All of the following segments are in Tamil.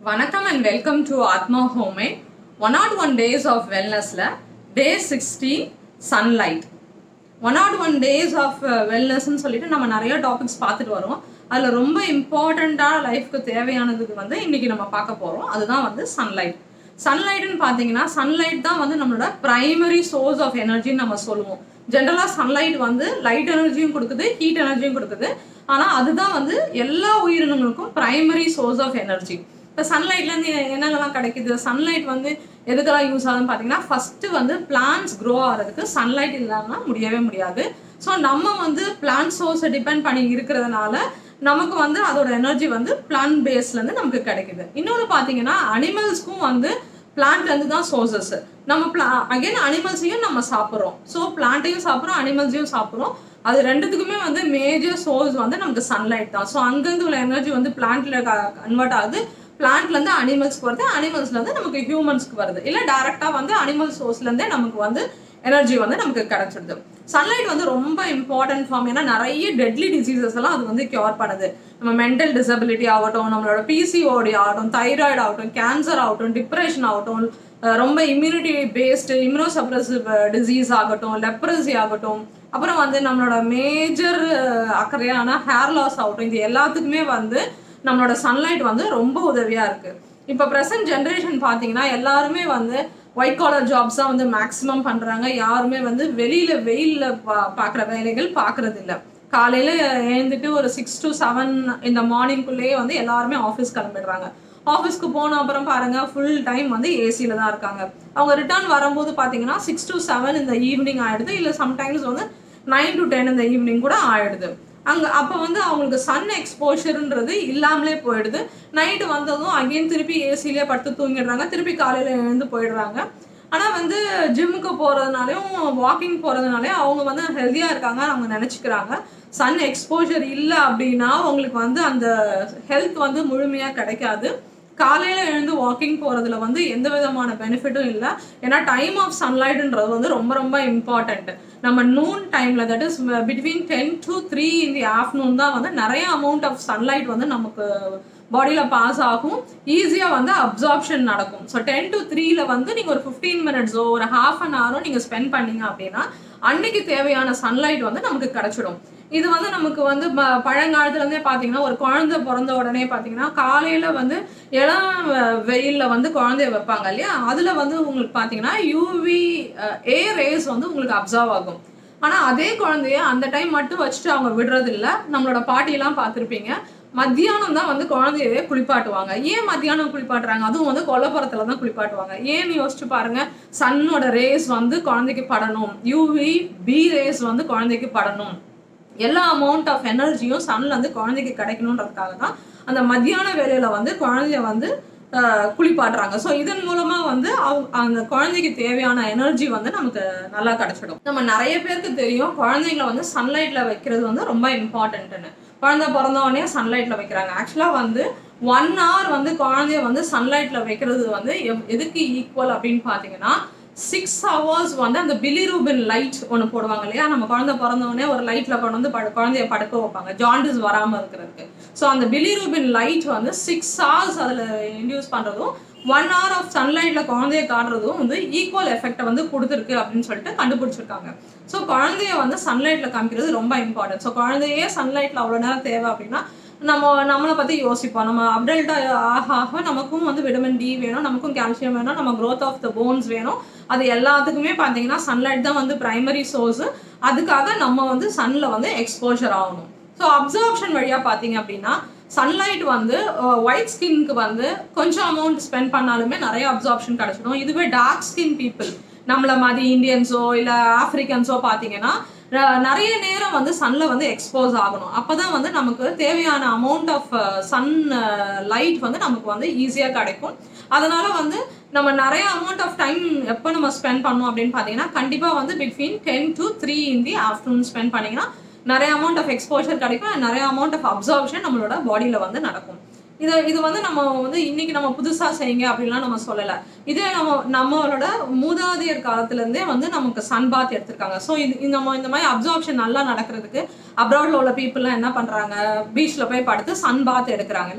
வணக்கம் and welcome to Atma home one not one days of வெல்னஸில் day sixty sunlight one not one days of வெல்னஸ்ன்னு சொல்லிட்டு நம்ம நிறைய டாபிக்ஸ் பார்த்துட்டு வரோம் அதில் ரொம்ப இம்பார்ட்டண்ட்டாக லைஃப்க்கு தேவையானதுக்கு வந்து இன்னைக்கு நம்ம பார்க்க போகிறோம் அதுதான் வந்து சன்லைட் சன்லைட்னு பார்த்தீங்கன்னா சன்லைட் தான் வந்து நம்மளோட பிரைமரி சோர்ஸ் ஆஃப் எனர்ஜின்னு நம்ம சொல்லுவோம் ஜென்ரலாக சன்லைட் வந்து லைட் எனர்ஜியும் கொடுக்குது ஹீட் எனர்ஜியும் கொடுக்குது ஆனால் அதுதான் வந்து எல்லா உயிரினங்களுக்கும் பிரைமரி சோர்ஸ் ஆஃப் எனர்ஜி இப்போ சன்லைட்லேருந்து என்னென்னலாம் கிடைக்குது சன்லைட் வந்து எதுக்கெல்லாம் யூஸ் ஆகுதுன்னு பார்த்தீங்கன்னா ஃபஸ்ட்டு வந்து பிளான்ஸ் க்ரோ ஆகிறதுக்கு சன்லைட் இல்லாமல் முடியவே முடியாது ஸோ நம்ம வந்து பிளான்ட் சோர்ஸை டிபெண்ட் பண்ணி இருக்கிறதுனால நமக்கு வந்து அதோட எனர்ஜி வந்து பிளான்ட் பேஸ்லேருந்து நமக்கு கிடைக்குது இன்னொன்று பார்த்தீங்கன்னா அனிமல்ஸ்க்கும் வந்து பிளான்ட்லேருந்து தான் சோர்சஸ் நம்ம பிளா அகைன் அனிமல்ஸையும் நம்ம சாப்பிட்றோம் ஸோ பிளான்ட்டையும் சாப்பிட்றோம் அனிமல்ஸையும் சாப்பிட்றோம் அது ரெண்டுத்துக்குமே வந்து மேஜர் சோர்ஸ் வந்து நமக்கு சன்லைட் தான் ஸோ அங்கேருந்து உள்ள எனர்ஜி வந்து பிளான்ட்ல கன்வெர்ட் ஆகுது பிளான்ட்லேருந்து அனிமல்ஸ்க்கு வருது அனிமல்ஸ்லேருந்து நமக்கு ஹியூமன்ஸ்க்கு வருது இல்லை டேரெக்டாக வந்து அனிமல் சோர்ஸ்லேருந்தே நமக்கு வந்து எனர்ஜி வந்து நமக்கு கிடைச்சிடுது சன்லைட் வந்து ரொம்ப இம்பார்ட்டன்ட் ஃபார்ம் ஏன்னா நிறைய டெட்லி டிசீசஸ் எல்லாம் அது வந்து கியூர் பண்ணுது நம்ம மென்டல் டிசபிலிட்டி ஆகட்டும் நம்மளோட பிசிஓடி ஆகட்டும் தைராய்டு ஆகட்டும் கேன்சர் ஆகட்டும் டிப்ரெஷன் ஆகட்டும் அஹ் ரொம்ப இம்யூனிட்டி பேஸ்டு இம்யூனோசப்ரசிவ் டிசீஸ் ஆகட்டும் லெப்ரசி ஆகட்டும் அப்புறம் வந்து நம்மளோட மேஜர் அக்கறையான ஹேர் லாஸ் ஆகட்டும் இது எல்லாத்துக்குமே வந்து நம்மளோட சன்லைட் வந்து ரொம்ப உதவியாக இருக்குது இப்போ ப்ரெசன்ட் ஜென்ரேஷன் பார்த்தீங்கன்னா எல்லாருமே வந்து ஒயிட் காலர் ஜாப்ஸ் தான் வந்து மேக்ஸிமம் பண்ணுறாங்க யாருமே வந்து வெளியில் வெயிலில் பா பார்க்குற வேலைகள் பார்க்குறது இல்லை காலையில் எழுந்துட்டு ஒரு சிக்ஸ் டு செவன் இந்த மார்னிங்குள்ளேயே வந்து எல்லாருமே ஆஃபீஸ் கிளம்பிடுறாங்க ஆஃபீஸ்க்கு போன அப்புறம் பாருங்க ஃபுல் டைம் வந்து ஏசியில் தான் இருக்காங்க அவங்க ரிட்டர்ன் வரும்போது பார்த்தீங்கன்னா சிக்ஸ் டு செவன் இந்த ஈவினிங் ஆயிடுது இல்லை சம்டைம்ஸ் வந்து நைன் டு டென் இந்த ஈவினிங் கூட ஆயிடுது அங்கே அப்போ வந்து அவங்களுக்கு சன் எக்ஸ்போஷருன்றது இல்லாமலே போயிடுது நைட்டு வந்ததும் அகைன் திருப்பி ஏசிலே படுத்து தூங்கிடுறாங்க திருப்பி காலையில் எழுந்து போயிடுறாங்க ஆனால் வந்து ஜிம்முக்கு போகிறதுனாலையும் வாக்கிங் போகிறதுனாலையும் அவங்க வந்து ஹெல்த்தியாக இருக்காங்க அவங்க நினச்சிக்கிறாங்க சன் எக்ஸ்போஷர் இல்லை அப்படின்னா அவங்களுக்கு வந்து அந்த ஹெல்த் வந்து முழுமையாக கிடைக்காது காலையில் எழுந்து வாக்கிங் போகிறதுல வந்து எந்த விதமான பெனிஃபிட்டும் இல்லை ஏன்னா டைம் ஆஃப் சன்லைட்ன்றது வந்து ரொம்ப ரொம்ப இம்பார்ட்டண்ட் நம்ம நூன் டைமில் that is between ten to three in the afternoon தான் வந்து நிறைய அமௌண்ட் ஆஃப் சன்லைட் வந்து நமக்கு பாடியில் பாஸ் ஆகும் ஈஸியாக வந்து அப்சார்ப்ஷன் நடக்கும் ஸோ டென் டு த்ரீல வந்து நீங்கள் ஒரு ஃபிஃப்டீன் மினிட்ஸோ ஒரு ஹாஃப் அன் ஹவரோ நீங்கள் ஸ்பெண்ட் பண்ணீங்க அப்படின்னா அன்னைக்கு தேவையான சன்லைட் வந்து நமக்கு கிடைச்சிடும் இது வந்து நமக்கு வந்து ப- பழங்காலத்துலேருந்தே பார்த்தீங்கன்னா ஒரு குழந்தை பிறந்த உடனே பார்த்தீங்கன்னா காலையில் வந்து இளம் வெயிலில் வந்து குழந்தைய வைப்பாங்க இல்லையா அதில் வந்து உங்களுக்கு பார்த்தீங்கன்னா யூவி ஏ ரேஸ் வந்து உங்களுக்கு அப்சர்வ் ஆகும் ஆனால் அதே குழந்தைய அந்த டைம் மட்டும் வச்சுட்டு அவங்க விடுறது இல்ல நம்மளோட பாட்டியெல்லாம் பார்த்துருப்பீங்க மத்தியானம் தான் வந்து குழந்தையவே குளிப்பாட்டுவாங்க ஏன் மத்தியானம் குளிப்பாட்டுறாங்க அதுவும் வந்து கொல்லப்புறத்துல தான் குளிப்பாட்டுவாங்க ஏன்னு யோசிச்சு பாருங்க சன்னோட ரேஸ் வந்து குழந்தைக்கு படணும் யூவி பி ரேஸ் வந்து குழந்தைக்கு படணும் எல்லா அமௌண்ட் ஆஃப் எனர்ஜியும் சன்ல இருந்து குழந்தைக்கு கிடைக்கணுன்றதுக்காக தான் அந்த மத்தியான வேலையில வந்து குழந்தைய வந்து ஆஹ், குளிப்பாட்டுறாங்க ஸோ இதன் மூலமா வந்து அவங்க அந்த குழந்தைக்கு தேவையான எனர்ஜி வந்து நமக்கு நல்லா கிடைச்சிடும் நம்ம நிறைய பேருக்கு தெரியும் குழந்தைங்களை வந்து சன்லைட்ல வைக்கிறது வந்து ரொம்ப இம்பார்ட்டன்ட்னு குழந்தை பிறந்த உடனே சன்லைட்ல வைக்கிறாங்க ஆக்சுவலா வந்து ஒன் hour வந்து குழந்தைய வந்து சன்லைட்ல வைக்கிறது வந்து எவ்- எதுக்கு ஈக்குவல் அப்படின்னு பார்த்தீங்கன்னா சிக்ஸ் ஹவர்ஸ் வந்து அந்த பிலிரூபின் லைட் ஒன்று போடுவாங்க இல்லையா நம்ம குழந்தை பிறந்த உடனே ஒரு லைட்ல கொண்டு வந்து படு குழந்தைய படுக்க வைப்பாங்க ஜாண்டிஸ் வராமல் இருக்கிறதுக்கு ஸோ அந்த பிலிரூபின் லைட் வந்து சிக்ஸ் ஹவர்ஸ் அதில் இன்டியூஸ் பண்ணுறதும் ஒன் hour ஆஃப் சன்லைட்ல குழந்தைய காட்டுறதும் வந்து ஈக்குவல் எஃபெக்டை வந்து கொடுத்துருக்கு அப்படின்னு சொல்லிட்டு கண்டுபிடிச்சிருக்காங்க ஸோ குழந்தைய வந்து சன்லைட்ல காமிக்கிறது ரொம்ப இம்பார்ட்டன்ட் ஸோ குழந்தையே சன்லைட்ல அவ்வளோ நேரம் தேவை அப்படின்னா நம்ம நம்மளை பற்றி யோசிப்போம் நம்ம அப்டல்ட் ஆக ஆக நமக்கும் வந்து விட்டமின் டி வேணும் நமக்கும் கால்சியம் வேணும் நம்ம growth ஆஃப் த போன்ஸ் வேணும் அது எல்லாத்துக்குமே பார்த்தீங்கன்னா சன்லைட் தான் வந்து பிரைமரி சோர்ஸ் அதுக்காக நம்ம வந்து சன்ல வந்து எக்ஸ்போஷர் ஆகணும் ஸோ அப்சர்ப்ஷன் வழியாக பார்த்தீங்க அப்படின்னா சன்லைட் வந்து ஒயிட் ஸ்கின்க்கு வந்து கொஞ்சம் அமௌண்ட் ஸ்பெண்ட் பண்ணாலுமே நிறைய அப்சார்ப்ஷன் கிடைச்சிடும் இதுவே டார்க் ஸ்கின் பீப்புள் நம்மள மாதிரி இந்தியன்ஸோ இல்லை ஆப்பிரிக்கன்ஸோ பார்த்தீங்கன்னா ர- நிறைய நேரம் வந்து சன்ல வந்து எக்ஸ்போஸ் ஆகணும் அப்பதான் வந்து நமக்கு தேவையான அமௌண்ட் ஆஃப் சன் லைட் வந்து நமக்கு வந்து ஈஸியாக கிடைக்கும் அதனால வந்து நம்ம நிறைய அமௌண்ட் ஆஃப் டைம் எப்போ நம்ம ஸ்பெண்ட் பண்ணோம் அப்படின்னு பார்த்தீங்கன்னா கண்டிப்பாக வந்து between ten to three in the afternoon spend பண்ணீங்கன்னா நிறைய அமௌண்ட் ஆஃப் எக்ஸ்போஷர் கிடைக்கும் and நிறைய அமௌண்ட் ஆஃப் அப்சர்ப்ஷன் நம்மளோட பாடியில் வந்து நடக்கும் இது இது வந்து நம்ம வந்து இன்னைக்கு நம்ம புதுசா செய்யுங்க அப்படின்லாம் நம்ம சொல்லல இதே நம்ம நம்மளோட மூதாதையர் காலத்துல இருந்தே வந்து நமக்கு சன் பாத் எடுத்திருக்காங்க ஸோ இது இந்த நம்ம இந்த மாதிரி அப்சார்ப்ஷன் நல்லா நடக்கிறதுக்கு அப்ராட்ல உள்ள பீப்புளெலாம் என்ன பண்றாங்க பீச்ல போய் படுத்து சன் பாத் எடுக்கிறாங்க இல்லையா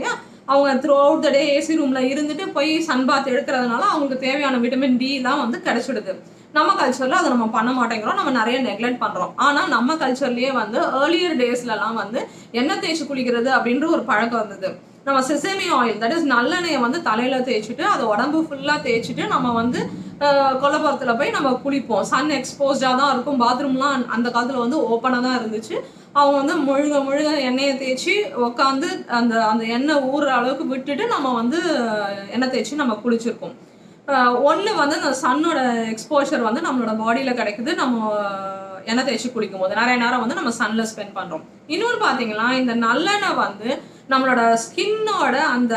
அவங்க throughout the day AC ரூம்ல இருந்துட்டு போய் சன் பாத் எடுக்கிறதுனால அவங்களுக்கு தேவையான விட்டமின் டி எல்லாம் வந்து கிடைச்சிடுது நம்ம கல்ச்சர்ல அதை நம்ம பண்ண மாட்டேங்கிறோம் நம்ம நிறைய நெக்லெக்ட் பண்றோம் ஆனா நம்ம கல்ச்சர்லயே வந்து ஏர்லியர் டேஸ்லலாம் வந்து எண்ணெய் தேய்ச்சி குளிக்கிறது அப்படின்ற ஒரு பழக்கம் வந்தது நம்ம செசமி ஆயில் தட் இஸ் நல்லெண்ணெயை வந்து தலையில தேய்ச்சிட்டு அதை உடம்பு ஃபுல்லா தேய்ச்சிட்டு நம்ம வந்து அஹ், கொல்லைப்புறத்துல போய் நம்ம குளிப்போம் சன் எக்ஸ்போஸ்டாக தான் இருக்கும் பாத்ரூம்லாம் அந்த காலத்துல வந்து ஓப்பனாக தான் இருந்துச்சு அவங்க வந்து முழுக முழுக எண்ணெயை தேய்ச்சி உட்காந்து அந்த அந்த எண்ணெய் ஊறுற அளவுக்கு விட்டுட்டு நம்ம வந்து அஹ், எண்ணெய் தேய்ச்சி நம்ம குளிச்சிருக்கோம் ஒன்று வந்து அந்த சன்னோட எக்ஸ்போஷர் வந்து நம்மளோட பாடியில் கிடைக்குது நம்ம அஹ், எண்ணெய் தேய்ச்சி குளிக்கும் போது நிறைய நேரம் வந்து நம்ம சன்ல ஸ்பெண்ட் பண்ணுறோம் இன்னொன்று பார்த்தீங்கன்னா இந்த நல்லெண்ணெய் வந்து நம்மளோட ஸ்கின்னோட அந்த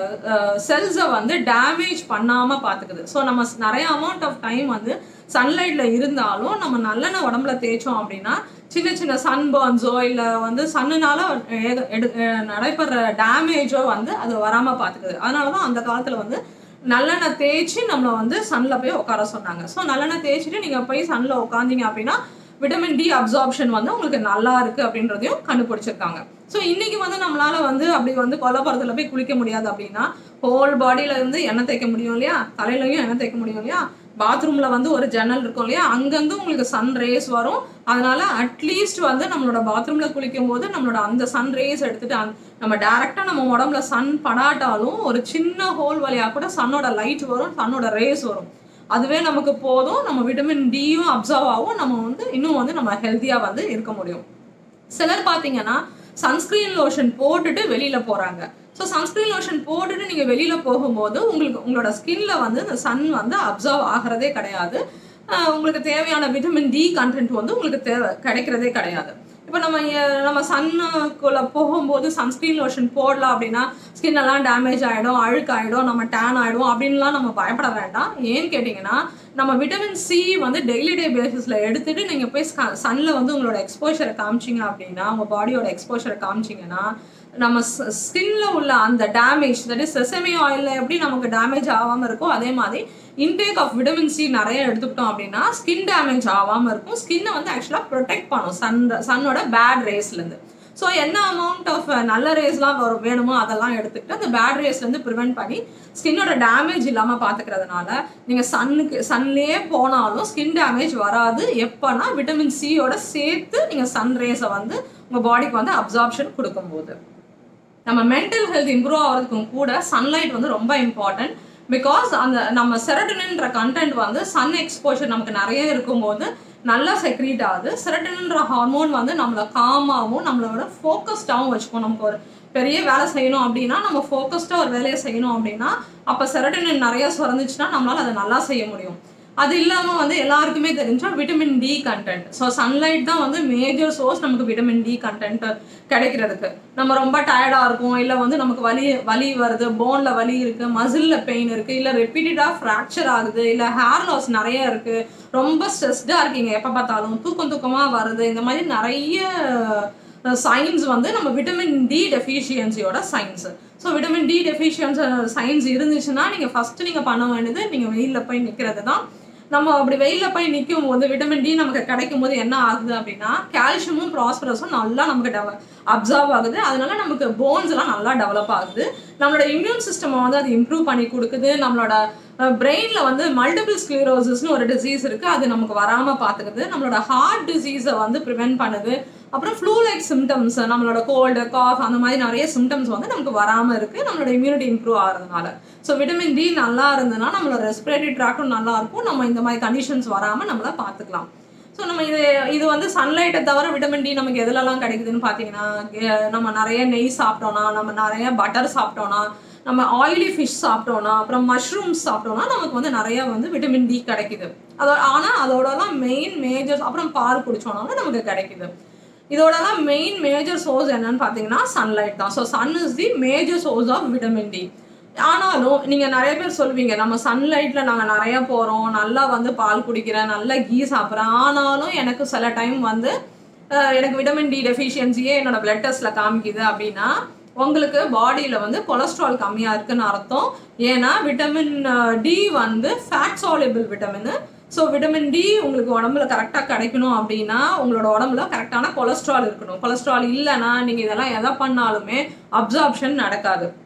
செல்ஸை வந்து டேமேஜ் பண்ணாமல் பார்த்துக்குது ஸோ நம்ம ஸ்- நிறைய அமௌண்ட் ஆஃப் டைம் வந்து சன்லைட்ல இருந்தாலும் நம்ம நல்லெண்ணெய் உடம்புல தேய்ச்சோம் அப்படின்னா சின்ன சின்ன சன் பர்ன்ஸோ இல்லை வந்து சன்னுனால ஏக- எடு- அஹ் நடைபெற டேமேஜோ வந்து அது வராமல் பார்த்துக்குது அதனால தான் அந்த காலத்தில் வந்து நல்லெண்ணெய் தேய்ச்சி நம்மளை வந்து சன்ல போய் உட்கார சொன்னாங்க ஸோ நல்லெண்ணெய் தேய்ச்சிட்டு நீங்கள் போய் சன்ல உட்காந்தீங்க அப்படின்னா விட்டமின் டி அப்சார்ப்ஷன் வந்து உங்களுக்கு நல்லா இருக்கு அப்படின்றதையும் கண்டுபிடிச்சிருக்காங்க ஸோ இன்னைக்கு வந்து நம்மளால வந்து அப்படி வந்து கொல்லப்புறத்துல போய் குளிக்க முடியாது அப்படின்னா ஹோல் பாடியில இருந்து எண்ணெய் தேய்க்க முடியும் இல்லையா தலையிலையும் எண்ணெய் தேய்க்க முடியும் இல்லையா பாத்ரூம்ல வந்து ஒரு ஜன்னல் இருக்கும் இல்லையா அங்கங்க உங்களுக்கு சன் ரேஸ் வரும் அதனால அட்லீஸ்ட் வந்து நம்மளோட பாத்ரூம்ல குளிக்கும் போது நம்மளோட அந்த சன் ரேஸ் எடுத்துட்டு அந்த- நம்ம டைரக்டா நம்ம உடம்புல சன் படாட்டாலும் ஒரு சின்ன ஹோல் வழியா கூட சன்னோட லைட் வரும் சன்னோட ரேஸ் வரும் அதுவே நமக்கு போதும் நம்ம விட்டமின் டியும் அப்சர்வ் ஆகும் நம்ம வந்து இன்னும் வந்து நம்ம ஹெல்த்தியா வந்து இருக்க முடியும் சிலர் பார்த்தீங்கன்னா சன்ஸ்கிரீன் லோஷன் போட்டுட்டு வெளியில போறாங்க ஸோ சன்ஸ்கிரீன் லோஷன் போட்டுட்டு நீங்க வெளியில போகும்போது உங்களுக்கு உங்களோட ஸ்கின்ல வந்து இந்த சன் வந்து அப்சர்வ் ஆகிறதே கிடையாது ஆஹ் உங்களுக்கு தேவையான விட்டமின் டி கண்டென்ட் வந்து உங்களுக்கு தேவை கிடைக்கிறதே கிடையாது இப்போ நம்ம அஹ், நம்ம சன்னுக்குள்ள போகும்போது சன்ஸ்கிரீன் லோஷன் போடலாம் அப்படின்னா ஸ்கின் எல்லாம் டேமேஜ் ஆகிடும் அழுக்காயிடும் நம்ம டேன் ஆகிடும் அப்படின்லாம் நம்ம பயப்பட வேண்டாம் ஏன்னு கேட்டிங்கன்னா நம்ம விட்டமின் சி வந்து டெய்லி டே பேசிஸ்ல எடுத்துட்டு நீங்க போய் சன்ல வந்து உங்களோட எக்ஸ்போஷரை காமிச்சிங்க அப்படின்னா உங்க பாடியோட எக்ஸ்போஷரை காமிச்சிங்கன்னா நம்ம ஸ்கின்ல உள்ள அந்த டேமேஜ் தட் இஸ் செசமி ஆயில்ல எப்படி நமக்கு டேமேஜ் ஆகாம இருக்கோ அதே மாதிரி இன்டேக் ஆஃப் விட்டமின் சி நிறைய எடுத்துக்கிட்டோம் அப்படின்னா ஸ்கின் டேமேஜ் ஆகாம இருக்கும் ஸ்கின்னை வந்து ஆக்சுவலாக ப்ரொடெக்ட் பண்ணும் சன் சன்னோட பேட் ரேஸ்லேருந்து ஸோ என்ன அமௌண்ட் ஆஃப் நல்ல ரேஸ்லாம் வரும் வேணுமோ அதெல்லாம் எடுத்துக்கிட்டு அந்த பேட் ரேஸ்லேருந்து ப்ரிவென்ட் பண்ணி ஸ்கின்னோட டேமேஜ் இல்லாமல் பார்த்துக்கிறதுனால நீங்கள் சன்னுக்கு சன்லேயே போனாலும் ஸ்கின் டேமேஜ் வராது எப்போனா விட்டமின் சியோட சேர்த்து நீங்கள் சன் ரேஸை வந்து உங்கள் பாடிக்கு வந்து அப்சார்ப்ஷன் கொடுக்கும்போது நம்ம மென்டல் ஹெல்த் இம்ப்ரூவ் ஆகிறதுக்கும் கூட சன்லைட் வந்து ரொம்ப இம்பார்ட்டன்ட் பிகாஸ் அந்த நம்ம செரட்டனின்ற கண்டென்ட் வந்து சன் எக்ஸ்போஷர் நமக்கு நிறைய இருக்கும்போது நல்லா செக்ரீட் ஆகுது செரட்டனின்ற ஹார்மோன் வந்து நம்மளை காமாகவும் நம்மளோட ஃபோக்கஸ்டாகவும் வச்சுக்கும் நமக்கு ஒரு பெரிய வேலை செய்யணும் அப்படின்னா நம்ம ஃபோக்கஸ்டாக ஒரு வேலையை செய்யணும் அப்படின்னா அப்போ செரட்டனின் நிறைய சுரந்துச்சுன்னா நம்மளால அதை நல்லா செய்ய முடியும் அது இல்லாமல் வந்து எல்லாருக்குமே தெரிஞ்சா vitamin D content so sunlight தான் வந்து மேஜர் சோர்ஸ் நமக்கு விட்டமின் டி கண்டென்ட் கிடைக்கிறதுக்கு நம்ம ரொம்ப டயர்டாக இருக்கும் இல்லை வந்து நமக்கு வலி வலி வருது போனில் வலி இருக்குது மசிலில் பெயின் இருக்குது இல்லை ரிப்பீட்டடாக ஃப்ராக்சர் ஆகுது இல்லை ஹேர் லாஸ் நிறைய இருக்குது ரொம்ப ஸ்ட்ரெஸ்டாக இருக்கீங்க எப்போ பார்த்தாலும் தூக்கம் தூக்கமாக வருது இந்த மாதிரி நிறைய சயின்ஸ் வந்து நம்ம விட்டமின் டி டெஃபிஷியன்சியோட science so vitamin D deficiency science இருந்துச்சுன்னா நீங்கள் ஃபஸ்ட்டு நீங்கள் பண்ண வேண்டியது நீங்கள் வெயிலில் போய் நிற்கிறது தான் நம்ம அப்படி வெயிலில் போய் நிற்கும் போது விட்டமின் டி நமக்கு கிடைக்கும் போது என்ன ஆகுது அப்படின்னா கால்சியமும் ப்ராஸ்பரஸும் நல்லா நமக்கு டெவ அப்சர்வ் ஆகுது அதனால நமக்கு போன்ஸ் எல்லாம் நல்லா டெவலப் ஆகுது நம்மளோட இம்யூன் சிஸ்டம் வந்து அது இம்ப்ரூவ் பண்ணி கொடுக்குது நம்மளோட பிரெயின்ல வந்து மல்டிபிள் ஸ்க்ளீரோசிஸ்னு ஒரு டிசீஸ் இருக்கு அது நமக்கு வராம பாத்துக்குது நம்மளோட ஹார்ட் டிசீஸை வந்து ப்ரிவென்ட் பண்ணுது அப்புறம் ஃப்ளூ லைக் சிம்டம்ஸ் நம்மளோட கோல்டு காஃப் அந்த மாதிரி நிறைய சிம்டம்ஸ் வந்து நமக்கு வராம இருக்கு நம்மளோட இம்யூனிட்டி இம்ப்ரூவ் ஆகிறதுனால ஸோ விட்டமின் டி நல்லா இருந்ததுன்னா நம்மளோட ரெஸ்பிரேட்டரி ட்ராக்டும் நல்லா இருக்கும் நம்ம இந்த மாதிரி கண்டிஷன்ஸ் வராம நம்மள பார்த்துக்கலாம் ஸோ நம்ம இது இது வந்து சன்லைட்டை தவிர விட்டமின் டி நமக்கு எதுலலாம் கிடைக்குதுன்னு பார்த்தீங்கன்னா எ- நம்ம நிறைய நெய் சாப்பிட்டோம்னா நம்ம நிறைய பட்டர் சாப்பிட்டோம்னா நம்ம ஆயிலி ஃபிஷ் சாப்பிட்டோம்னா அப்புறம் மஷ்ரூம்ஸ் சாப்பிட்டோம்னா நமக்கு வந்து நிறைய வந்து விட்டமின் டி கிடைக்குது அதோட ஆனால் அதோடலாம் மெயின் மேஜர் அப்புறம் பால் குடிச்சோம்னாலும் நமக்கு கிடைக்குது இதோடலாம் மெயின் மேஜர் சோர்ஸ் என்னன்னு பார்த்தீங்கன்னா சன்லைட் தான் so sun is the major source of vitamin D ஆனாலும் நீங்க நிறைய பேர் சொல்வீங்க நம்ம சன்லைட்ல நாங்க நிறைய போறோம் நல்லா வந்து பால் குடிக்கிறேன் நல்லா கீ சாப்பிட்றேன் ஆனாலும் எனக்கு சில டைம் வந்து அஹ், எனக்கு விட்டமின் டி டெஃபிஷியன்சியே என்னோட பிளட் டெஸ்ட்ல காமிக்குது அப்படின்னா உங்களுக்கு பாடியில வந்து கொலஸ்ட்ரால் கம்மியா இருக்குன்னு அர்த்தம் ஏன்னா விட்டமின் டி வந்து fat soluble vitamin so vitamin D உங்களுக்கு உடம்புல கரெக்டாக கிடைக்கணும் அப்படின்னா உங்களோட உடம்புல கரெக்டான கொலஸ்ட்ரால் இருக்கணும் கொலஸ்ட்ரால் இல்லைன்னா நீங்கள் இதெல்லாம் எதை பண்ணாலுமே அப்சார்ப்ஷன் நடக்காது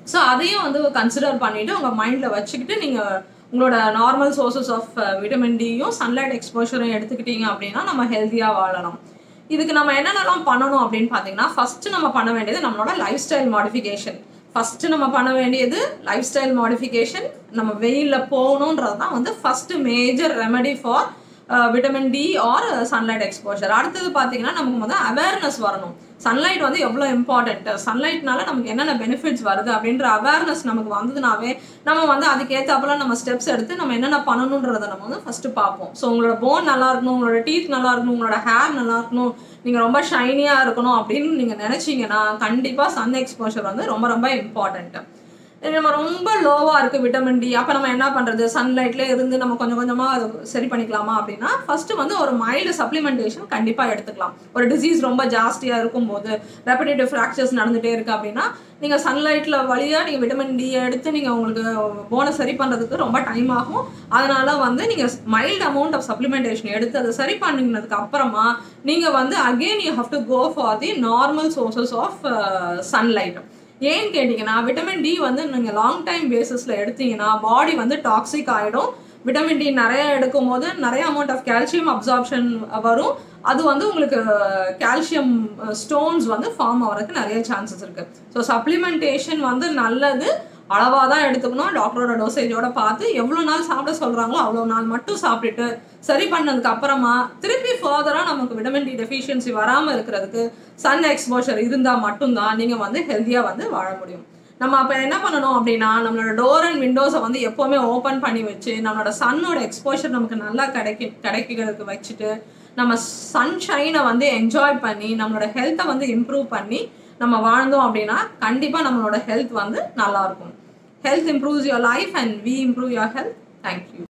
ஸோ அதையும் வந்து கன்சிடர் பண்ணிட்டு உங்கள் மைண்டில் வச்சுக்கிட்டு நீங்கள் உங்களோட நார்மல் சோர்சஸ் ஆஃப் விட்டமின் டியும் சன்லைட் எக்ஸ்போஷரும் எடுத்துக்கிட்டீங்க அப்படின்னா நம்ம ஹெல்த்தியாக வாழலாம் இதுக்கு நம்ம என்னென்னலாம் பண்ணணும் அப்படின்னு பார்த்தீங்கன்னா ஃபர்ஸ்ட் நம்ம பண்ண வேண்டியது நம்மளோட லைஃப் ஸ்டைல் மாடிஃபிகேஷன் ஃபர்ஸ்ட் நம்ம பண்ண வேண்டியது லைஃப் ஸ்டைல் மாடிஃபிகேஷன் நம்ம வெயிலில் போகணுன்றது தான் வந்து first major remedy for vitamin D or sunlight exposure அடுத்தது பார்த்தீங்கன்னா நமக்கு முதல் அவேர்னஸ் வரணும் சன்லைட் வந்து எவ்வளோ இம்பார்ட்டன்ட் சன்லைட்னால நமக்கு என்னென்ன பெனிஃபிட்ஸ் வருது அப்படின்ற அவேர்னஸ் நமக்கு வந்ததுனாவே நம்ம வந்து அதுக்கேற்றாப்புல நம்ம ஸ்டெப்ஸ் எடுத்து நம்ம என்னென்ன பண்ணணுன்றதை நம்ம வந்து ஃபர்ஸ்ட் பார்ப்போம் ஸோ உங்களோட போன் நல்லா இருக்கணும் உங்களோட டீத் நல்லா இருக்கணும் உங்களோட ஹேர் நல்லா இருக்கணும் நீங்கள் ரொம்ப ஷைனியாக இருக்கணும் அப்படின்னு நீங்கள் நினச்சிங்கன்னா கண்டிப்பாக சன் எக்ஸ்போஷர் வந்து ரொம்ப ரொம்ப இம்பார்ட்டன்ட்டு நம்ம ரொம்ப லோவாக இருக்குது விட்டமின் டி அப்போ நம்ம என்ன பண்ணுறது சன்லைட்லேயே இருந்து நம்ம கொஞ்சம் கொஞ்சமாக அதை சரி பண்ணிக்கலாமா அப்படின்னா ஃபஸ்ட்டு வந்து ஒரு மைல்டு சப்ளிமெண்டேஷன் கண்டிப்பாக எடுத்துக்கலாம் ஒரு டிசீஸ் ரொம்ப ஜாஸ்தியாக இருக்கும்போது ரெப்படேட்டிவ் ஃப்ராக்சர்ஸ் நடந்துகிட்டே இருக்குது அப்படின்னா நீங்கள் சன்லைட்டில் வழியாக நீங்கள் விட்டமின் டி எடுத்து நீங்கள் உங்களுக்கு போனை சரி பண்ணுறதுக்கு ரொம்ப டைம் ஆகும் அதனால வந்து நீங்கள் மைல்டு அமௌண்ட் ஆஃப் சப்ளிமெண்டேஷன் எடுத்து அதை சரி பண்ணினதுக்கு அப்புறமா நீங்கள் வந்து again you have to go for the normal sources of sunlight ஏன்னு கேட்டிங்கன்னா விட்டமின் டி வந்து நீங்கள் லாங் டைம் பேசிஸில் எடுத்தீங்கன்னா பாடி வந்து டாக்ஸிக் ஆகிடும் விட்டமின் டி நிறைய எடுக்கும் போது நிறைய அமௌண்ட் ஆஃப் கால்சியம் அப்சார்ப்ஷன் வரும் அது வந்து உங்களுக்கு கால்சியம் ஸ்டோன்ஸ் வந்து ஃபார்ம் ஆகிறதுக்கு நிறைய சான்சஸ் இருக்குது ஸோ சப்ளிமெண்டேஷன் வந்து நல்லது அளவாக தான் எடுத்துக்கணும் டாக்டரோட டோசேஜோட பார்த்து எவ்வளோ நாள் சாப்பிட சொல்கிறாங்களோ அவ்வளோ நாள் மட்டும் சாப்பிட்டுட்டு சரி பண்ணதுக்கு அப்புறமா திருப்பி ஃபர்தராக நமக்கு விட்டமின் டி டெஃபிஷியன்சி வராமல் இருக்கிறதுக்கு சன் எக்ஸ்போஷர் இருந்தால் மட்டும்தான் நீங்கள் வந்து ஹெல்த்தியாக வந்து வாழ முடியும் நம்ம அப்போ என்ன பண்ணணும் அப்படின்னா நம்மளோட டோர் அண்ட் விண்டோஸை வந்து எப்போவுமே ஓப்பன் பண்ணி வச்சு நம்மளோட சன்னோட எக்ஸ்போஷர் நமக்கு நல்லா கிடைக்க கிடைக்கிறதுக்கு வச்சுட்டு நம்ம சன்ஷைனை வந்து என்ஜாய் பண்ணி நம்மளோட ஹெல்த்தை வந்து இம்ப்ரூவ் பண்ணி நம்ம வாழ்ந்தோம் அப்படின்னா கண்டிப்பாக நம்மளோட ஹெல்த் வந்து நல்லாயிருக்கும் health improves your life and we improve your health thank you